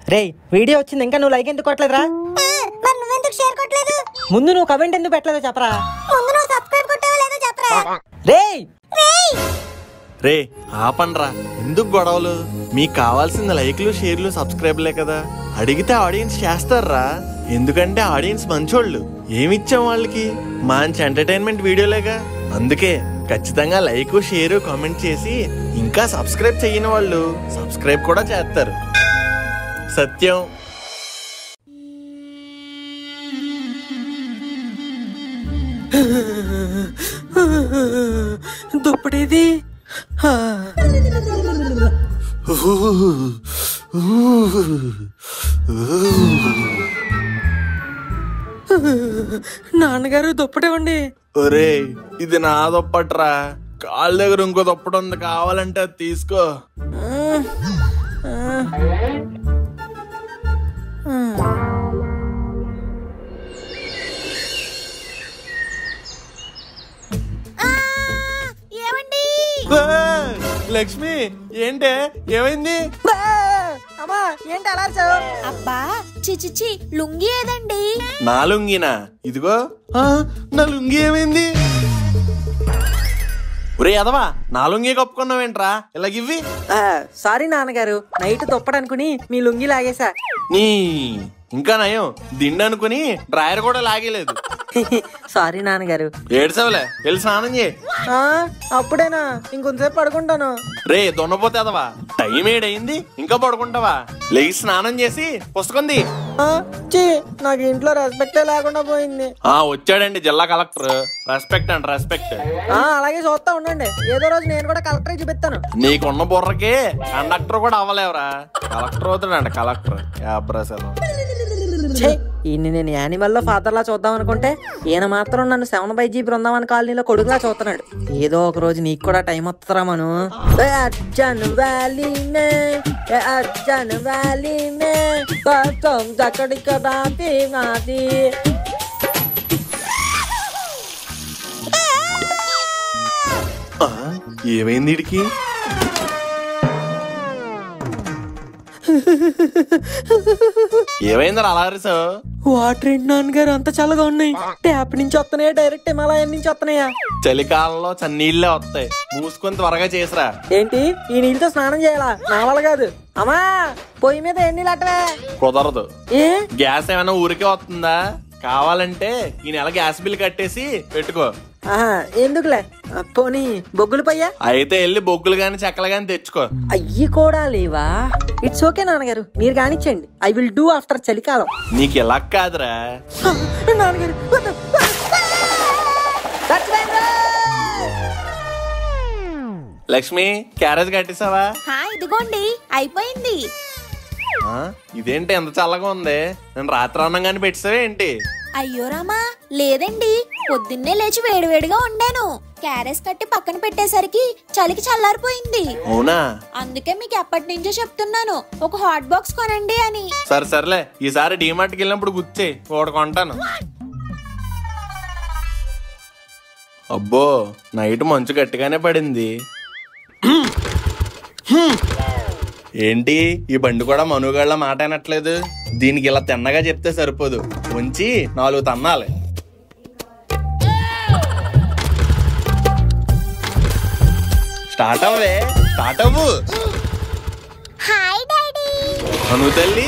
రే video వచ్చింది ఇంకా నువ్వు లైక్ ఎందుకు కొట్టలేదురా మరి నువ్వెందుకు షేర్ కొట్టలేదు ముందు నువ్వు కమెంట్ ఎందుకు పెట్టలేదో చెప్పరా ముందు నువ్వు సబ్స్క్రైబ్ కొట్టావో లేదో చెప్పరా రే రేయ్ రే ఆపండ్రా ఎందుకు గొడవలు మీకు కావాల్సిన లైక్లు షేర్లు సబ్స్క్రైబ్లే కదా అడిగితే ఆడియన్స్ చేస్తారా ఎందుకంటే ఆడియన్స్ మంచోళ్ళు ఏమిచ్చాం వాళ్ళకి మంచి ఎంటర్టైన్మెంట్ వీడియోలేగా అందుకే ఖచ్చితంగా లైక్ షేర్ కామెంట్ చేసి ఇంకా సబ్స్క్రైబ్ చేయని వాళ్ళు సబ్స్క్రైబ్ కూడా చేస్తారు సత్యం దుప్పటిది హా. నాన్నగారు దుప్పటివ్వండి ఒరే ఇది నా దుప్పట్రా కాళ్ళ దగ్గర ఇంకో దుప్పటి ఉంది కావాలంటే అది తీసుకో ఏమండి ఏయ్, లక్ష్మి ఏంటే ఏమైంది బా! అమ్మా ఏంటి అలా అరిచావు? అబ్బా చిచిచి లుంగి ఏదండి నా లుంగినా ఇదిగో ఆ, నా లుంగి ఏమైంది ఒరే ఎదవా నా లుంగి కప్పుకున్నావేంట్రా ఇలాగివ్వి ఆ, సారీ నాన్నగారు నైట్ దుప్పడనుకుని మీ లుంగి లాగేశా నీ ఇంకా నయం దిండు అనుకుని డ్రాయర్ కూడా లాగేలేదు సారీ నాన్నగారు ఏడ్చవలే వెళ్ళి స్నానం చేయి ఆ, అప్పుడేనా ఇంకొంతసేపు పడుకుంటాను రే దున్నపోతే అదవా టైం ఏడైంది ఇంకా పడుకుంటావా లేచి స్నానం చేసి పుస్తకం తీ ఆ, ఛీ, నాకు ఇంట్లో రెస్పెక్టే లేకుండా పోయింది ఆ వచ్చాడండి జిల్లా కలెక్టర్ రెస్పెక్ట్ అండి రెస్పెక్ట్ ఆ అలాగే చూస్తా ఉండండి ఏదో రోజు నేను కూడా కలెక్టర్ చూపిస్తాను నీకున్న బుర్రకి కండక్టర్ కూడా అవ్వలేవురా కలెక్టర్ అవుతాడంట కలెక్టర్ యాబ్రాసలం ఛే, ఈయన్ని నేను యానిమల్ లో ఫాదర్ లా చూద్దాం అనుకుంటే ఈయన మాత్రం నన్ను సెవెన్ బై జీ బృందావన్ కాలనీలో కొడుకులా చూస్తున్నాడు ఏదో ఒక రోజు నీకు కూడా టైం వస్తుందా మను ఏ అర్జన్ వ్యాలీ మే ఏ అర్జన్ వ్యాలీ మే కష్టం చక్కడిక రాతి నాది ఏమైంది ఇడికి ఏమైంది అలా అరిసావు వాటర్ ఏంటి నాన్నగారు అంత చల్లగా ఉన్నాయి ట్యాప్ నుంచి వస్తున్నాయా డైరెక్ట్ హిమాలయం నుంచి వస్తున్నాయా చలికాలంలో చన్నీళ్ళే వస్తాయి మూసుకొని త్వరగా చేసిరా ఏంటి ఈ నీళ్ళతో స్నానం చేయాలా నా వల్ల కాదు అమ్మా పొయ్యి మీద ఎన్ని లట్టవే కుదరదు ఏ గ్యాస్ ఏమైనా ఊరికే వస్తుందా కావాలంటే ఈ నెల గ్యాస్ బిల్ కట్టేసి పెట్టుకో ఆహా, ఎందుకులే ఆ, పోనీ బొగ్గులు పయ్యా అయితే వెళ్ళి బొగ్గులు గాని చెక్కలు గాని తెచ్చుకో అయ్యి కూడా లేవా ఇట్స్ ఓకే నాన్నగారు మీరు కానిచ్చండి ఐ విల్ డూ ఆఫ్టర్ చలికాలం నీకు ఇలా కాదురా ఆ, నాన్నగారు వద్దు. చచ్చిపోయింది. లక్ష్మి క్యారేజ్ కట్టేసావా హా ఇదిగోండి అయిపోయింది ఆ, ఇదేంటి ఎంత చల్లగా ఉంది నేను రాత్రి అన్నం కానీ పెట్టావే ఏంటి అయ్యో రామా లేదండి పొద్దున్నే లేచి వేడివేడిగా వండాను క్యారెస్ కట్టి పక్కన పెట్టేసరికి చలికి చల్లారిపోయింది అవునా అందుకే మీకు ఎప్పటి నుంచో చెప్తున్నాను ఒక హాట్ బాక్స్ కొనండి అని సరే సర్లే ఈసారి డీమార్ట్కి వెళ్ళినప్పుడు గుర్చే ఒకటి కొంటాను అబ్బో నైట్ మంచు గట్టిగానే పడింది ఏంటి ఈ బండి కూడా మనుగాళ్ళ మాట అనట్లేదు దీనికి ఇలా తిన్నగా చెప్తే సరిపోదు ఉంచి నాలుగు తన్నాలి స్టార్ట్ అవ్వే స్టార్ట్ అవ్వు హాయ్ డాడీ అను తల్లి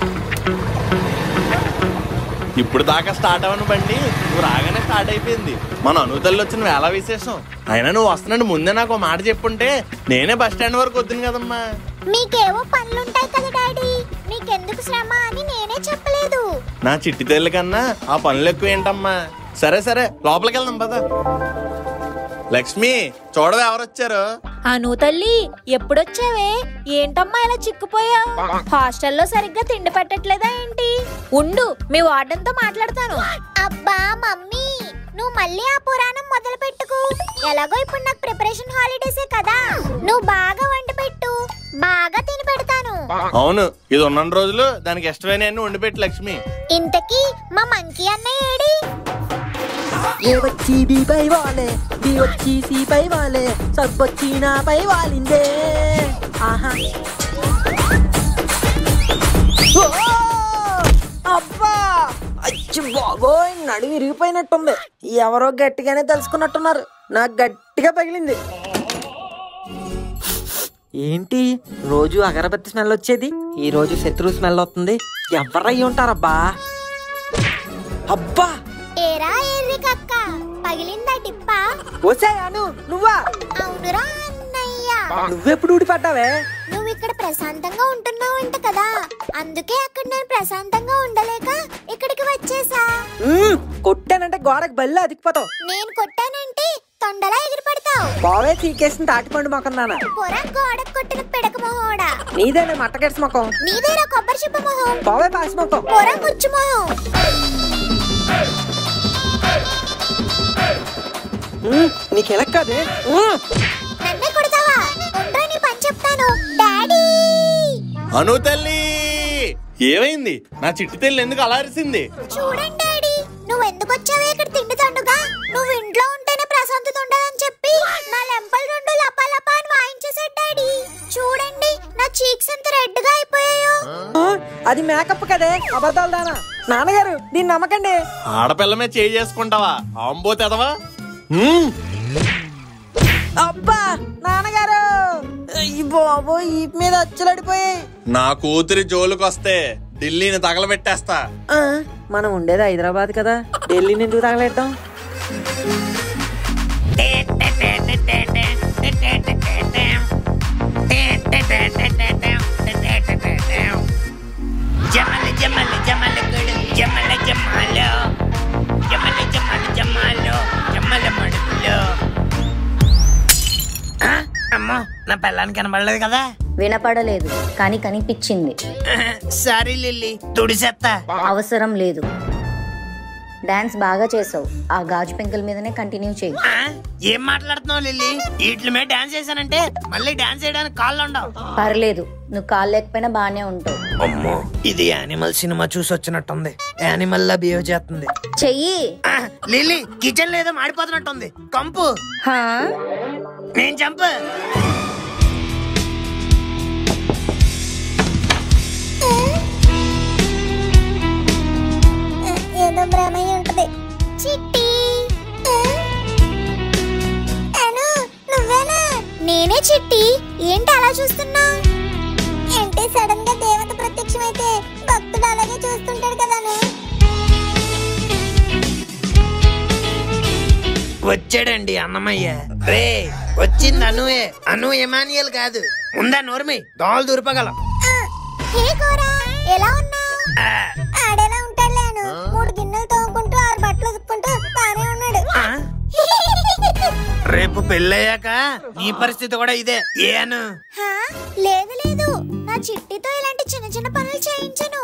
ఇప్పుడు దాకా స్టార్ట్ అవ్వని బండి నువ్వు రాగానే స్టార్ట్ అయిపోయింది మన అనుతల్లి వచ్చిన వేళ విశేషం అయినా నువ్వు వస్తున్నాడు ముందే నాకు ఒక మాట చెప్పుంటే నేనే బస్ స్టాండ్ వరకు వద్దును కదమ్మా మీకేవో పనులుంటాయి కదా డాడీ మీకెందుకు శ్రమ అని నేనే చెప్పలేదు నా చిట్టి తల్లి కన్నా ఆ పనులు ఎక్కువ ఏంటమ్మా సరే సరే లోపలికి వెళ్దాం పద లక్ష్మి చూడవే ఎవరు వచ్చారు అను తల్లి ఎప్పుడొచ్చావే ఏంటమ్మా ఇలా చిక్కుపోయా హాస్టల్లో సరిగ్గా తిండి పెట్టట్లేదా ఏంటి ఉండు మీ వార్డెన్ తో మాట్లాడతాను అబ్బా మమ్మీ నువ్వు మళ్ళీ ఆ పురాణం మొదలు పెట్టుకు ఎలాగో ఇప్పుడు నాకు ప్రిపరేషన్ హాలిడేసే కదా నువ్వు బాగా వండి పెట్టు బాగా తిని పెడతాను అవును ఇది ఉన్న రోజులు దానికి ఇష్టమైన అన్ని వండి పెట్టి లక్ష్మి ఇంతకీ మా మంకీ అన్నయ్య ఏడి ఏ వచ్చి బి పై వాలే బి వచ్చి సి పై వాలే సబ్ వచ్చి నా పై వాలిందే ఆహా ఓ! బాబోయ్ నడుము విరిగిపోయినట్టుంది ఎవరో గట్టిగానే తెలుసుకున్నట్టున్నారు నాకు గట్టిగా పగిలింది ఏంటి రోజు అగరబత్తి స్మెల్ వచ్చేది ఈ రోజు శత్రు స్మెల్ వస్తుంది ఎవరయ్యి ఉంటారబ్బా అబ్బా ఏరా ఎర్రి కక్క పగిలిందా టిప్ప ఓసే అను నువ్వా అవునురా అన్నయ్య నువ్వెప్పుడు ఊడిపడ్డావే నువ్వు ఇక్కడ ప్రశాంతంగా ఉంటున్నావంట కదా అందుకే అక్కడ నేను ప్రశాంతంగా ఉండలేక ఇక్కడికి వచ్చేసా మ్మ్, కొట్టానంటే గోడకు బల్లి అదికిపోతావు నేను కొట్టానంటే తొండలా ఎగిరిపడతావు బావే చీకేసిన తాటిపండు మొక్కం నాన్న పొర గోడకు కొట్టిన పిడక మొహోడా నీదేనే మట్టకెట్స్ మొక్కం నీదేరా కొబ్బరి చిప్ప మొహం బావే పాసి మొక్కం పొర ముచ్చు మొహం మ్మ్, నీకు ఎలా కాదే మ్మ్. నన్నే కొడతావా ఉండ్రా నీ పని చెప్తాను డాడీ అను తల్లి ఏమైంది నా చిట్టి తల్లి ఎందుకు అలా అరిసింది చూడండి డాడీ నువ్వు ఎందుకు వచ్చావే ఇక్కడ తిండి తండుగా నువ్వు ఇంట్లో ఉంటేనే ప్రశాంతత ఉండదని చెప్పి నా లెంపలు రెండు లపా లపా అని వాయించేసాడు డాడీ చూడండి నా చీక్స్ ఎంత రెడ్ గా అయిపోయాయో ఆ, అది మేకప్ కదే అబద్ధాలు దానా నాన్నగారు దీన్ని నమ్మకండి ఆడపిల్లమే చేయి చేసుకుంటావా ఆంబోతెదవా అబ్బా నాన్నగారు ఈ బాబో ఈ మీద అచ్చలడిపోయాయి నా కూతురి జోలుకొస్తే ఢిల్లీని తగలబెట్టేస్తా ఆ, మనం ఉండేది హైదరాబాద్ కదా ఢిల్లీని ఎందుకు తగలేద్దాం జమల జమల జమల గుడు జమల జమాలో జమల జమల జమాలో జమల మడుపులో ఆ, అమ్మో నా పిల్లానికి కనబడలేదు కదా వినపడలేదు కానీ కనిపించింది సారీ లిల్లీ తుడిసేత్తా అవసరం లేదు డాన్స్ బాగా చేసావు ఆ గాజు పెంకుల మీదనే కంటిన్యూ చేయి ఆ, ఏం మాట్లాడుతున్నావు లిల్లీ వీటి మీద డాన్స్ చేశానంటే మళ్ళీ డాన్స్ చేయడానికి కాళ్ళు ఉండవు పర్లేదు నువ్వు కాలు లేకపోయినా బాగానే ఉంటావు అమ్మో ఇది యానిమల్ సినిమా చూసి వచ్చినట్టుంది యానిమల్ లా బిహేవ్ చేస్తుంది చెయ్యి ఆ, లిల్లీ కిచెన్ లేదో మాడిపోతున్నట్టుంది కంపు హా? నేను చంపు ఏదో భ్రమయ్య ఉంటది చిట్టి అను నువ్వేనా నేనే చిట్టి ఏంటి అలా చూస్తున్నా ఏంటి సడన్ గా దేవత ప్రత్యక్షమైతే భక్తుడు అలాగే చూస్తుంటాడు కదాను వచ్చాడండి అన్నమయ్య రే వచ్చింది అనువే అను ఎమానియల్ కాదు ఉందా నోర్మి దోమలు దూరిపగలం హే కోరా ఎలా ఉన్నావు ఆ, ఆడెలా ఉంటాడులేను మూడు గిన్నెలు తోముకుంటూ ఆరు బట్టలు ఉతుక్కుంటూ బానే ఉన్నాడు ఆ? రేపు పెళ్ళయ్యాక నీ పరిస్థితి కూడా ఇదే ఏ అను హా? లేదు లేదు నా చిట్టితో ఇలాంటి చిన్న చిన్న పనులు చేయించను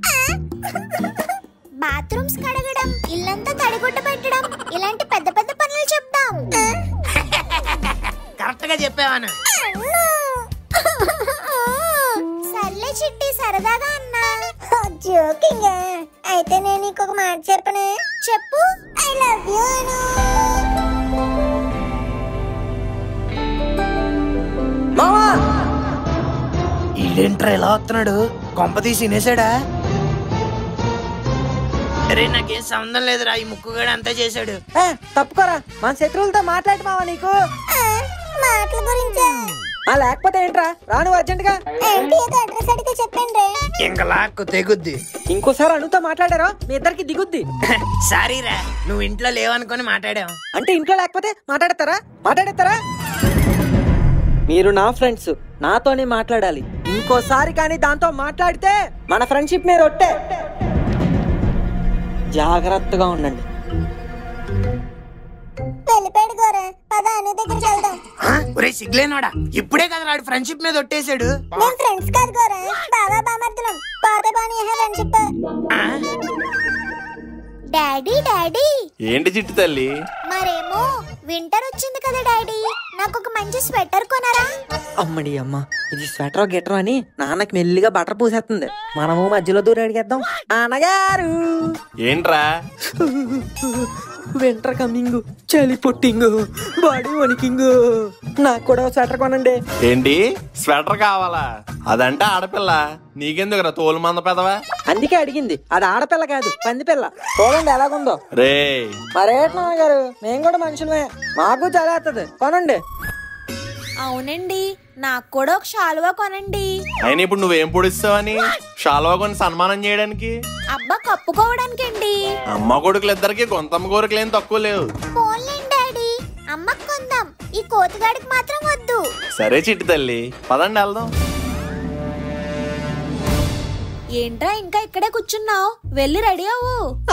బాత్రూమ్స్ కడగడం ఇల్లంతా తడిగుడ్డ పెట్టడం ఇలాంటి పెద్ద పెద్ద పనులు చెప్తాం కరెక్ట్ గా చెప్పావాను సర్లే చిట్టి సరదాగా అన్నా జోకింగ్ అయితే నేను ఇంకొక మాట చెప్పనే చెప్పు ఐ లవ్ యూ మామా ఇల్లేంట్రా ఎలా వస్తున్నాడు కొంప తీసి వినేసాడా అరే నాకేం సంబంధం లేదురా ఈ ముక్కుగాడు అంతా చేశాడు ఏ, తప్పుకోరా మన శత్రువులతో మాట్లాడి మావా నీకు మాటల గురించా ఆ లేకపోతే ఏంట్రా రాను అర్జెంట్ గా ఏంటి ఏదో అడ్రస్ అడిగితే చెప్పండి ఇంక లాక్కు తెగుద్ది ఇంకోసారి అనుతో మాట్లాడారో మీ ఇద్దరికి దిగుద్ది సారీరా నువ్వు ఇంట్లో లేవనుకొని మాట్లాడావు అంటే ఇంట్లో లేకపోతే మాట్లాడతారా మాట్లాడతారా మీరు నా ఫ్రెండ్స్ నాతోనే మాట్లాడాలి ఇంకోసారి కానీ దాంతో మాట్లాడితే మన ఫ్రెండ్షిప్ మీద ఒట్టే జాగ్రత్తగా ఉండండి వెళ్ళిపోయాడు గోరా పద అను దగ్గరికి వెళ్దాం ఆ? ఒరే సిగ్లేనాడా ఇప్పుడే కదా రాడు ఫ్రెండ్షిప్ మీద ఒట్టేశాడు మేము ఫ్రెండ్స్ కాదు గోరా బాబా బామర్దులం పాతే బాని ఫ్రెండ్షిప్ ఆ? డాడీ డాడీ ఏంటి చిట్టి తల్లి మరేమో వింటర్ వచ్చింది కదా డాడీ నాకు ఒక మంచి స్వెటర్ కొనరా అమ్మడి అమ్మ ఇది స్వెటర్ గిటర్ అని నాన్నకి మెల్లిగా బటర్ పూసేస్తుంది మనము మధ్యలో దూరం అడిగేద్దాం నాన్నగారు ఏంట్రా వింటర్ కమింగ్ చలి పుట్టింగ్ బాడీ వణికింగ్ నాకు కూడా ఓ స్వెటర్ కొనండి ఏంటి స్వెటర్ కావాలా అదంటే ఆడపిల్ల నీకెందుకురా తోలు మంద పెదవా అందుకే అడిగింది అది ఆడపిల్ల కాదు పంది పిల్ల చూడండి ఎలాగుందో రే మరేట్ నాన్నగారు మేము కూడా మనుషులమే మాకు చదివేస్తుంది కొనండి అవునండి నాకు కూడా ఒక షాలువా కొనండి అయినా ఇప్పుడు నువ్వేం పొడిస్తావని షాల్వా కొని సన్మానం చేయడానికి అబ్బా కప్పుకోవడానికండి అమ్మ కొడుకులు ఇద్దరికి గొంతమ్మ కోరికలు ఏం తక్కువ లేవు పోన్లేండి డాడీ అమ్మకు కొందాం ఈ కోతిగాడికి మాత్రం వద్దు సరే చిట్టి తల్లి పదండి వెళ్దాం ఏంట్రా ఇంకా ఇక్కడే కూర్చున్నావు వెళ్ళి రెడీ అవ్వు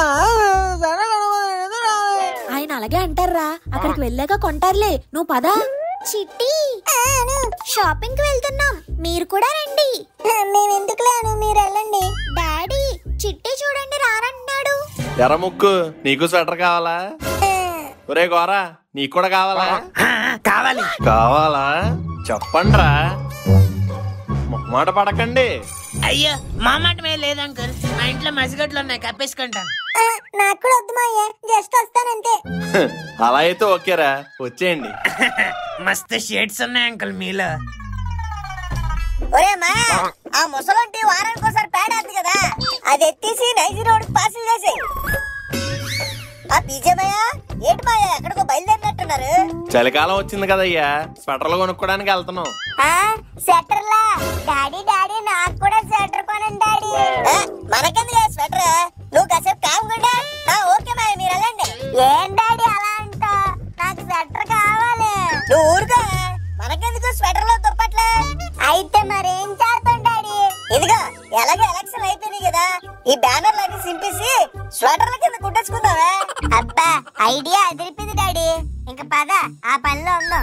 ఆయన అలాగే అంటారా అక్కడికి వెళ్ళాక కొంటారులే నువ్వు పదా చిట్టి షాపింగ్ కి వెళ్తున్నాం మీరు కూడా రండి మేము ఎందుకు లేను మీరు వెళ్ళండి డాడీ చిట్టి చూడండి రారంటున్నాడు ఎర్ర ముక్కు నీకు స్వెటర్ కావాలా ఒరే గోరా నీకు కూడా కావాలా ఆ, కావాలి కావాలా చెప్పండ్రా మాట పడకండి అయ్యో మా మాట మీద లేదు అంకుల్ మా ఇంట్లో మసిగడ్లు ఉన్నాయి కప్పేసుకుంటాను నాకు కూడా వద్దు మాయ్య జస్ట్ వస్తానంతే అలా అయితే ఓకేరా వచ్చేయండి మస్తు షేడ్స్ ఉన్నాయి అంకుల్ మీలో ఒరే మా ఆ ముసలంటి వారానికి ఒకసారి పేడేద్ది కదా అది ఎత్తేసి నైజీ రోడ్ పార్సిల్ చేసి ఆ బీజేమయ్య ఏంటి మాయా ఎక్కడికో బయలుదేరినట్టున్నారు చలికాలం వచ్చింది కదయ్యా స్వెటర్లు కొనుక్కోడానికి వెళ్తున్నాం ఆ స్వెటర్లా డాడీ డాడీ నాకు కూడా స్వెటర్ కొనండి డాడీ మనకెందుకు స్వెటర్ నువ్వు కాసేపు కాకుండా ఓకే మాయ మీరు వెళ్ళండి ఏం డాడీ అలా అంటా నాకు స్వెటర్ కావాలి నువ్వు ఊరుకో మనకెందుకు స్వెటర్ లో దుప్పట్లే అయితే మరేం చేస్తాం డాడీ ఇదిగో ఎలాగో ఎలక్షన్ అయిపోయినాయి కదా ఈ బ్యానర్ లాంటి సింపేసి స్వెటర్ల కింద కుట్టేసుకుందావా అబ్బా ఐడియా అదిరిపోయింది డాడీ ఇంక పద ఆ పనిలో ఉందాం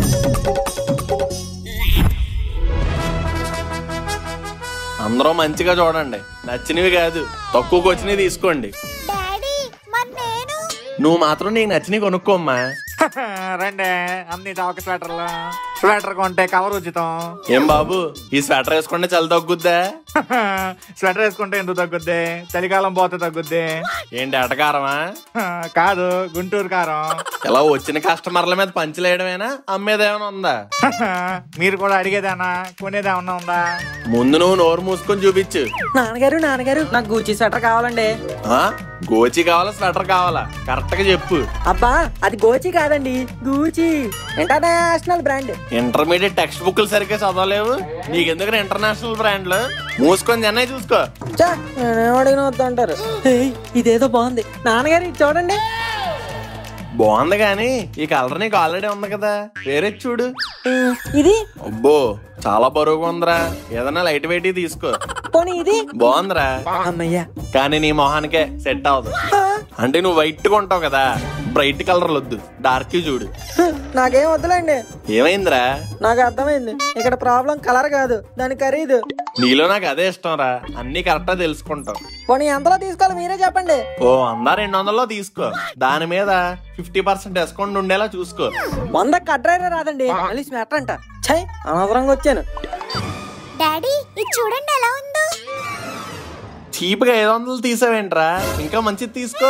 అందరూ మంచిగా చూడండి నచ్చినవి కాదు తక్కువకి వచ్చినవి తీసుకోండి డాడీ మరి నేను నువ్వు మాత్రం నీకు నచ్చినవి కొనుక్కోమ్మా రండి అన్ని చౌక స్వెటర్లు స్వెటర్ కొంటే కవర్ ఉచితం ఏం బాబు ఈ స్వెటర్ వేసుకుంటే చలి తగ్గుద్దా స్వెటర్ వేసుకుంటే ఎందుకు తగ్గుద్ది చలికాలం పోతే తగ్గుద్ది ఏంటి ఎటకారమా కాదు గుంటూరు కారం ఇలా వచ్చిన కస్టమర్ల మీద పంచలేయడమేనా అమ్మేదేమైనా ఉందా మీరు కూడా అడిగేదేనా కొనేదేమన్నా ఉందా ముందు నువ్వు నోరు మూసుకొని చూపించు నాన్నగారు నాన్నగారు నాకు గూచి స్వెటర్ కావాలండి ఆ గోచి కావాలా స్వెటర్ కావాలా కరెక్ట్ గా చెప్పు అబ్బా అది గోచి కాదండి Gucci international brand intermediate text బుక్లు సరిగ్గా చదవలేవు నీకెందుకు ఇంటర్నేషనల్ బ్రాండ్లు మూసుకొని చెన్నై చూసుకో చా నేనేం అడిగిన వద్దంటారు ఏయ్, ఇదేదో బాగుంది నాన్నగారు ఇది చూడండి బాగుంది కానీ ఈ కలర్ నీకు ఆల్రెడీ ఉంది కదా వేరే చూడు ఆ, ఇది అబ్బో చాలా బరువుగా ఉందిరా ఏదైనా లైట్ వెయిట్ తీసుకో పోనీ ఇది బాగుందిరా అమ్మయ్యా కానీ నీ మొహానికే సెట్ అవ్వదు అంటే నువ్వు వైట్ కొంటావు కదా బ్రైట్ కలర్లు వద్దు డార్క్ చూడు హ, నాకేం వద్దులేండి ఏమైందిరా నాకు అర్థమైంది ఇక్కడ ప్రాబ్లం కలర్ కాదు దాని ఖరీదు నీలో నాకు అదే ఇష్టం రా అన్ని కరెక్టా తెలుసుకుంటావు పోనీ ఎంతలో తీసుకోవాలి మీరే చెప్పండి ఓ వంద రెండు వందల్లో తీసుకో దాని మీద ఫిఫ్టీ పర్సెంట్ డిస్కౌంట్ ఉండేలా చూసుకో వంద కట్రైనా రాదండి మళ్ళీ స్వెటర్ అంట ఛై అనవసరంగా వచ్చాను డాడీ ఇది చూడండి ఎలా ఉందో చీప్ గా ఐదు వందలు తీసావేంట్రా ఇంకా మంచిది తీసుకో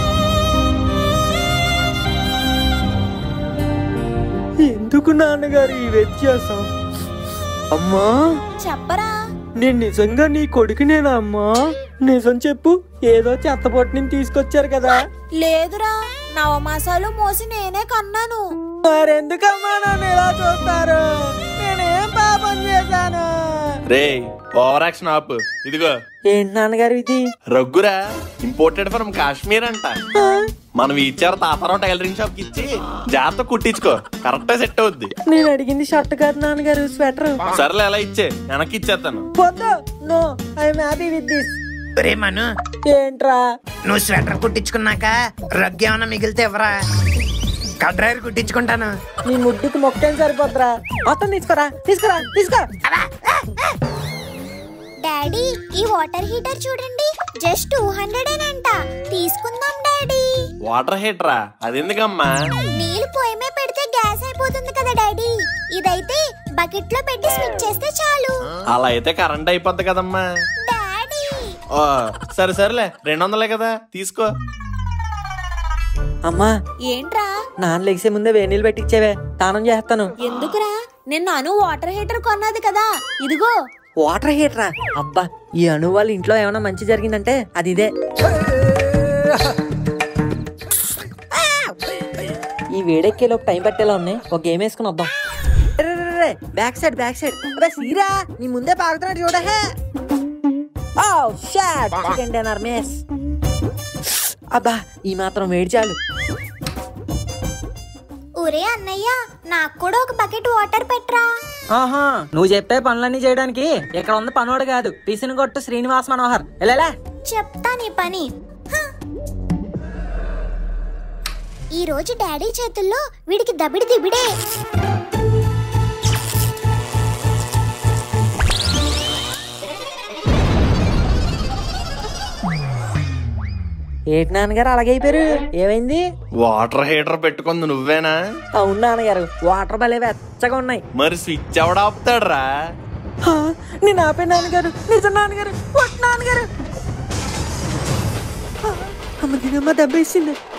ఎందుకు నాన్నగారు ఈ వ్యత్యాసం అమ్మా చెప్పరా నేను నిజంగా నీ కొడుకునేనా అమ్మా నిజం చెప్పు ఏదో చెత్తపొట్టు నుంచి తీసుకొచ్చారు కదా లేదురా నవమాసాలు మోసి నేనే కన్నాను మరెందుకమ్మా నన్ను ఇలా చూస్తారు నేనేం పాపం చేశాను రే ఓవర్ యాక్షన్ ఆపు ఇదిగో ఏంటి నాన్నగారు ఇది రగ్గురా ఇంపోర్టెడ్ ఫ్రమ్ కాశ్మీర్ అంట ఆ, మనం ఇచ్చారు తాతారావు టైలరింగ్ షాప్ కి ఇచ్చి జాగ్రత్త కుట్టించుకో కరెక్ట్ సెట్ అవుద్ది నేను అడిగింది షర్ట్ కాదు నాన్నగారు స్వెటర్ సర్లే ఎలా ఇచ్చే వెనక్కి ఇచ్చేస్తాను వద్దు no I'm happy with this ఒరే మను ఏంట్రా నువ్వు స్వెటర్ కుట్టించుకున్నాక రగ్గు ఏమన్నా మిగిలితే ఎవరా కడ్రైర్ కుట్టించుకుంటాను నీ ముడ్డుకి మొక్కేం సరిపోద్రా మొత్తం తీసుకురా తీసుకురా తీసుకో డాడీ ఈ వాటర్ హీటర్ చూడండి జస్ట్ టూ హండ్రెడ్ అంట తీసుకుందాం డాడీ వాటర్ హీటరా అదెందుకమ్మా నీళ్ళు పొయ్యి మీద పెడితే గ్యాస్ అయిపోతుంది కదా డాడీ ఇదైతే బకెట్ లో పెట్టి స్విచ్ చేస్తే చాలు అలా అయితే కరెంట్ అయిపోద్ది కదమ్మా డాడీ ఓ, సరే సరేలే రెండు వందలే కదా తీసుకో అమ్మా ఏంట్రా నాన్న లెగిసే ముందే వేడి నీళ్ళు పెట్టించేవే స్నానం చేస్తాను ఎందుకురా నిన్న అను వాటర్ హీటర్ కొన్నది కదా ఇదిగో వాటర్ హీటరా అబ్బా ఈ అణు వాళ్ళ ఇంట్లో ఏమైనా మంచి జరిగిందంటే అది ఇదే ఈ వేడెక్కే లోపు టైం పట్టేలా ఉన్నాయి ఒక గేమ్ వేసుకుని వద్దాం బ్యాక్ సైడ్ బ్యాక్ సైడ్ అబ్బా సీరా నీ ముందే పాగుతున్నాడు చూడహే ఓ షాట్ చికెన్ డిన్నర్ మిస్ అబ్బా ఈ మాత్రం వేడి చాలు ఒరే అన్నయ్య నాకు కూడా ఒక బకెట్ వాటర్ పెట్టరా ఆహా నువ్వు చెప్పే పనులన్నీ చేయడానికి ఇక్కడ ఉంది పనోడు కాదు పిసిని కొట్టు శ్రీనివాస్ మనోహర్ ఎలా చెప్తా నీ పని హ. ఈ రోజు డాడీ చేతుల్లో వీడికి దబిడి దిబిడే ఏంటి నాన్నగారు అలాగే అయిపోయారు ఏమైంది వాటర్ హీటర్ పెట్టుకుంది నువ్వేనా అవును నాన్నగారు వాటర్ భలే వెచ్చగా ఉన్నాయి మరి స్విచ్ ఎవడ ఆపుతాడ్రా హా, నేను ఆపే నాన్నగారు నిజం నాన్నగారు ఒట్టి నాన్నగారు హా, అమ్మ దీనమ్మ దెబ్బేసింది